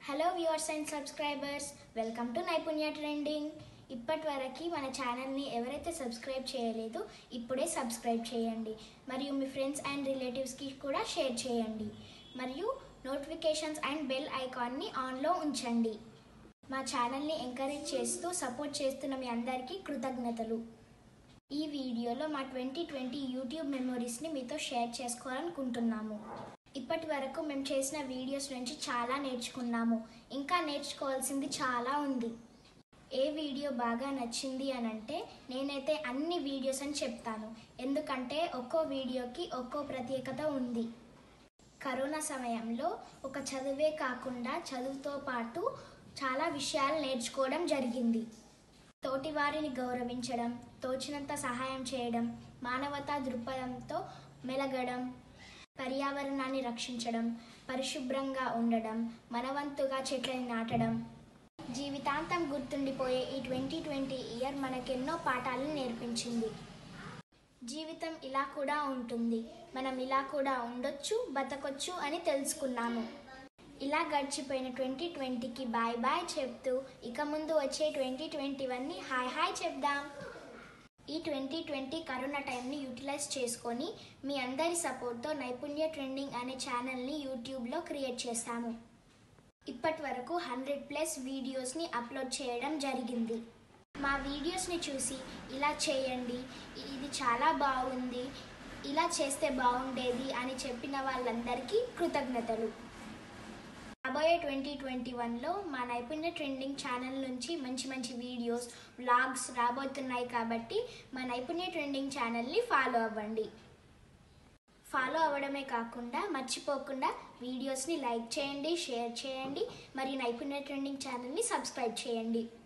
hello viewers and subscribers welcome to Naipunya trending ఇప్పటి వరకు మన ఛానల్ని ఎవరైతే సబ్స్క్రైబ్ చేయలేదో ఇప్పుడే సబ్స్క్రైబ్ చేయండి మరియు మీ ఫ్రెండ్స్ అండ్ రిలేటివ్స్కి కూడా షేర్ చేయండి మరియు నోటిఫికేషన్స్ అండ్ బెల్ ఐకాన్ని ఆన్లో ఉంచండి మా ఛానల్ని ఎంకరేజ్ చేస్తూ సపోర్ట్ చేస్తున్న మీ అందరికీ కృతజ్ఞతలు ఈ వీడియోలో మా ట్వంటీ ట్వంటీ యూట్యూబ్ మెమొరీస్ని మీతో షేర్ చేసుకోవాలనుకుంటున్నాము ఇప్పటి వరకు మేము చేసిన వీడియోస్ నుంచి చాలా నేర్చుకున్నాము ఇంకా నేర్చుకోవాల్సింది చాలా ఉంది ఏ వీడియో బాగా నచ్చింది అని అంటే నేనైతే అన్ని వీడియోస్ అని చెప్తాను ఎందుకంటే ఒక్కో వీడియోకి ఒక్కో ప్రత్యేకత ఉంది కరోనా సమయంలో ఒక చదువే కాకుండా చదువుతో పాటు చాలా విషయాలు నేర్చుకోవడం జరిగింది తోటి వారిని గౌరవించడం తోచినంత సహాయం చేయడం మానవతా దృక్పథంతో మెలగడం పర్యావరణాన్ని రక్షించడం పరిశుభ్రంగా ఉండడం మనవంతుగా చెట్లని నాటడం జీవితాంతం గుర్తుండిపోయే ఈ ట్వంటీ ట్వంటీ ఇయర్ మనకెన్నో పాఠాలను నేర్పించింది జీవితం ఇలా కూడా ఉంటుంది మనం ఇలా కూడా ఉండొచ్చు బతకొచ్చు అని తెలుసుకున్నాము ఇలా గడిచిపోయిన ట్వంటీ ట్వంటీకి బాయ్ బాయ్ చెప్తూ ఇక ముందు వచ్చే ట్వంటీ ట్వంటీ వన్ని హాయ్ హాయ్ చెప్దాం ఈ ట్వంటీ ట్వంటీ కరోనా టైంని యూటిలైజ్ చేసుకొని మీ అందరి సపోర్ట్తో నైపుణ్య ట్రెండింగ్ అనే ఛానల్ని యూట్యూబ్లో క్రియేట్ చేస్తాము ఇప్పటి వరకు హండ్రెడ్ ప్లస్ వీడియోస్ని అప్లోడ్ చేయడం జరిగింది మా వీడియోస్ని చూసి ఇలా చేయండి ఇది చాలా బాగుంది ఇలా చేస్తే బాగుండేది అని చెప్పిన వాళ్ళందరికీ కృతజ్ఞతలు రాబోయే ట్వంటీ ట్వంటీ వన్లో మా నైపుణ్య ట్రెండింగ్ ఛానల్ నుంచి మంచి మంచి వీడియోస్ వ్లాగ్స్ రాబోతున్నాయి కాబట్టి మా నైపుణ్య ట్రెండింగ్ ఛానల్ని ఫాలో అవ్వండి ఫాలో అవ్వడమే కాకుండా మర్చిపోకుండా వీడియోస్ని లైక్ చేయండి షేర్ చేయండి మరియు నైపుణ్య ట్రెండింగ్ ఛానల్ని సబ్స్క్రైబ్ చేయండి